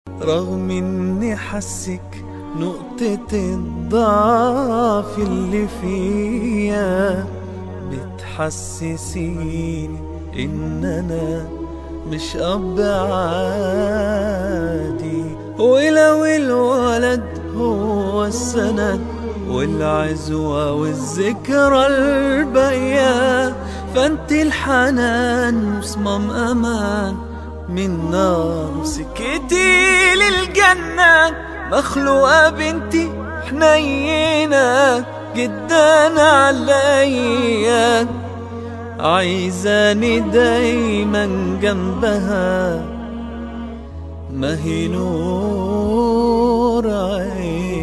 رغم اني حسك نقطة الضعف اللي فيا بتحسسيني ان انا مش اب عادي ولو الولد هو السند والعزوة والذكرى الباقية فانت الحنان وصمام امان من نار سكتي للجنة مخلوقة بنتي حنينة جدا عليا عايزاني دايما جنبها ما هي نور عين